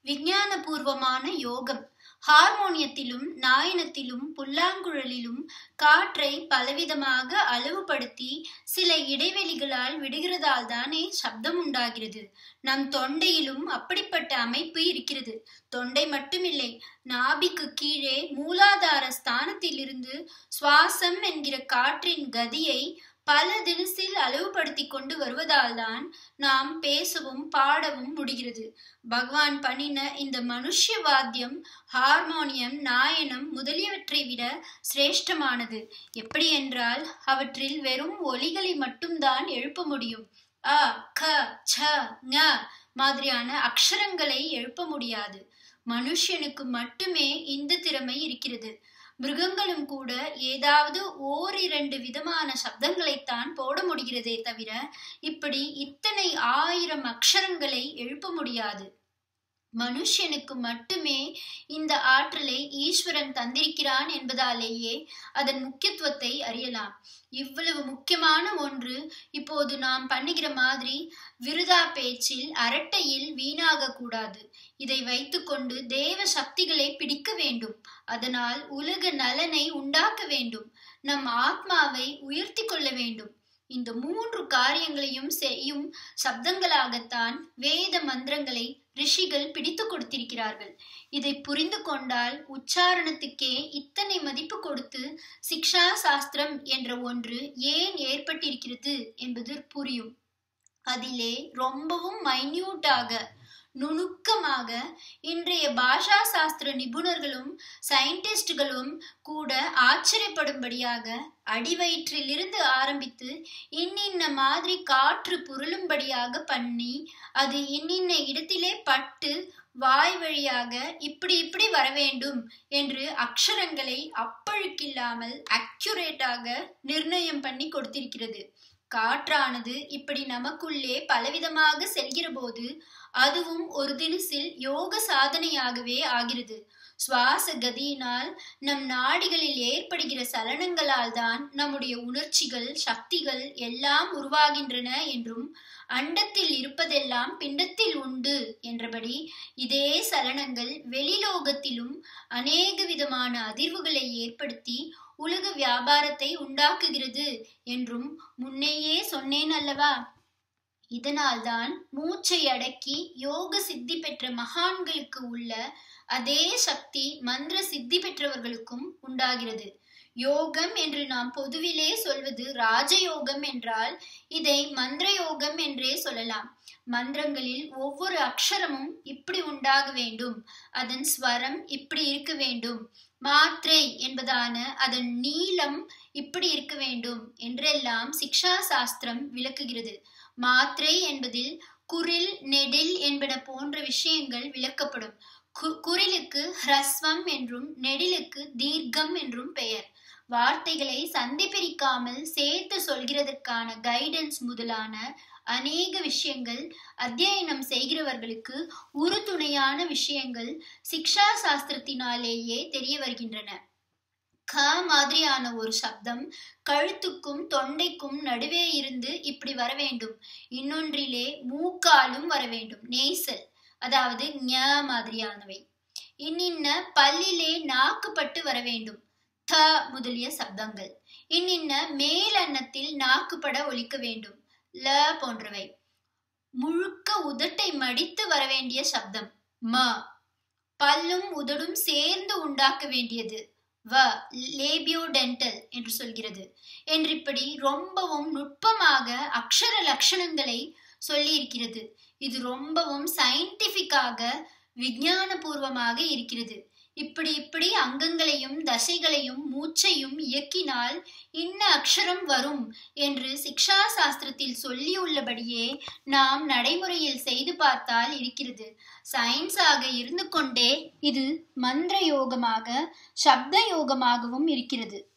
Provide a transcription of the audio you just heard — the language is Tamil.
விஞ்ஞானபூர்வமான யோகம் ஹார்மோனியத்திலும் நாயனத்திலும் புல்லாங்குழலிலும் காற்றை பலவிதமாக அளவுபடுத்தி சில இடைவெளிகளால் விடுகிறதால் தானே சப்தம் உண்டாகிறது நம் தொண்டையிலும் அப்படிப்பட்ட அமைப்பு இருக்கிறது தொண்டை மட்டுமில்லை நாபிக்கு கீழே மூலாதார ஸ்தானத்திலிருந்து சுவாசம் என்கிற காற்றின் கதியை பல தினசில் அளவுபடுத்தி கொண்டு வருவதால் தான் நாம் பேசவும் பாடவும் முடிகிறது பகவான் பண்ணின இந்த மனுஷ்ய வாத்தியம் ஹார்மோனியம் நாயனம் முதலியவற்றை விட சிரேஷ்டமானது எப்படி என்றால் அவற்றில் வெறும் ஒலிகளை மட்டும்தான் எழுப்ப முடியும் அ க ச ங மாதிரியான அக்ஷரங்களை எழுப்ப முடியாது மனுஷனுக்கு மட்டுமே இந்த திறமை இருக்கிறது மிருகங்களும் கூட ஏதாவது ஓரிரண்டு விதமான சப்தங்களைத்தான் போட முடிகிறதே தவிர இப்படி இத்தனை ஆயிரம் அக்ஷரங்களை எழுப்ப முடியாது மனுஷனுக்கு மட்டுமே இந்த ஆற்றலை ஈஸ்வரன் தந்திருக்கிறான் என்பதாலேயே அதன் முக்கியத்துவத்தை அறியலாம் இவ்வளவு முக்கியமான ஒன்று இப்போது நாம் பண்ணுகிற மாதிரி விருதா பேச்சில் அரட்டையில் வீணாக கூடாது இதை வைத்துக்கொண்டு தேவ சக்திகளை பிடிக்க வேண்டும் அதனால் உலக நலனை உண்டாக்க வேண்டும் நம் ஆத்மாவை உயர்த்தி கொள்ள வேண்டும் இந்த மூன்று காரியங்களையும் செய்யும் சப்தங்களாகத்தான் வேத மந்திரங்களை ரிஷிகள் பிடித்து கொடுத்திருக்கிறார்கள் இதை புரிந்து கொண்டால் உச்சாரணத்துக்கே இத்தனை மதிப்பு கொடுத்து சிக்ஷா சாஸ்திரம் என்ற ஒன்று ஏன் ஏற்பட்டிருக்கிறது என்பது புரியும் அதிலே ரொம்பவும் மைன்யூட்டாக நுணுக்கமாக இன்றைய பாஷா சாஸ்திர நிபுணர்களும் சயின்டிஸ்டுகளும் கூட ஆச்சரியப்படும்படியாக அடிவயிற்றிலிருந்து ஆரம்பித்து இன்னின்ன மாதிரி காற்று புரளும்படியாக பண்ணி அது இன்னின்ன இடத்திலே பட்டு வாய் வழியாக இப்படி இப்படி வர வேண்டும் என்று அக்ஷரங்களை அப்பழுக்கில்லாமல் அக்யூரேட்டாக நிர்ணயம் பண்ணி கொடுத்திருக்கிறது காற்றானது இப்படி நமக்குள்ளே பலவிதமாக செல்கிற போது அதுவும் ஒரு தினசில் யோக சாதனையாகவே ஆகிறது சுவாச கதியினால் நம் நாடிகளில் ஏற்படுகிற சலனங்களால் தான் நம்முடைய உணர்ச்சிகள் சக்திகள் எல்லாம் உருவாகின்றன என்றும் அண்டத்தில் இருப்பதெல்லாம் பிண்டத்தில் உண்டு என்றபடி இதே சலனங்கள் வெளிலோகத்திலும் அநேக விதமான அதிர்வுகளை ஏற்படுத்தி உலக வியாபாரத்தை உண்டாக்குகிறது என்றும் முன்னேயே சொன்னேன் அல்லவா இதனால்தான் மூச்சை அடக்கி யோக சித்தி பெற்ற மகான்களுக்கு உள்ள அதே சக்தி மந்திர சித்தி பெற்றவர்களுக்கும் உண்டாகிறது யோகம் என்று நாம் பொதுவிலே சொல்வது ராஜயோகம் என்றால் இதை மந்திர யோகம் என்றே சொல்லலாம் மந்திரங்களில் ஒவ்வொரு அக்ஷரமும் இப்படி உண்டாக வேண்டும் அதன் ஸ்வரம் இப்படி இருக்க வேண்டும் மாத்திரை என்பதான அதன் நீளம் இப்படி இருக்க வேண்டும் என்றெல்லாம் சிக்ஷா சாஸ்திரம் விளக்குகிறது மாத்திரை என்பதில் குரில் நெடில் என்பன போன்ற விஷயங்கள் விளக்கப்படும் குரிலுக்கு ஹ்ரஸ்வம் என்றும் நெடிலுக்கு தீர்க்கம் என்றும் பெயர் வார்த்தைகளை சந்தி பிரிக்காமல் சேர்த்து சொல்கிறதற்கான கைடன்ஸ் முதலான அநேக விஷயங்கள் அத்தியனம் செய்கிறவர்களுக்கு உறுதுணையான விஷயங்கள் சிக்ஷா சாஸ்திரத்தினாலேயே தெரிய வருகின்றன க மாதிரியான ஒரு சப்தம் கழுத்துக்கும் தொண்டைக்கும் நடுவே இருந்து இப்படி வர வேண்டும் இன்னொன்றிலே மூக்காலும் வர வேண்டும் நெய்சல் அதாவது ஞ மாதிரியானவை இன்னின்ன பல்லிலே நாக்குப்பட்டு வர வேண்டும் த முதலிய சப்தங்கள் இன்னின்ன மேல் அன்னத்தில் நாக்குப்பட ஒலிக்க வேண்டும் ல போன்றவை முழுக்க உதட்டை மடித்து வர வேண்டிய சப்தம் ம பல்லும் உதடும் சேர்ந்து உண்டாக்க வேண்டியது வ லேபியோடென்டல் என்று சொல்கிறது என்றிப்படி ரொம்பவும் நுட்பமாக அக்ஷர லட்சணங்களை சொல்லியிருக்கிறது இது ரொம்பவும் சயின்டிபிக்காக விஞ்ஞானபூர்வமாக இருக்கிறது இப்படி இப்படி அங்கங்களையும் தசைகளையும் மூச்சையும் இயக்கினால் இன்ன அக்ஷரம் வரும் என்று சிக்ஷா சாஸ்திரத்தில் சொல்லியுள்ளபடியே நாம் நடைமுறையில் செய்து பார்த்தால் இருக்கிறது சயின்ஸாக இருந்து கொண்டே இது மந்திர யோகமாக சப்த யோகமாகவும் இருக்கிறது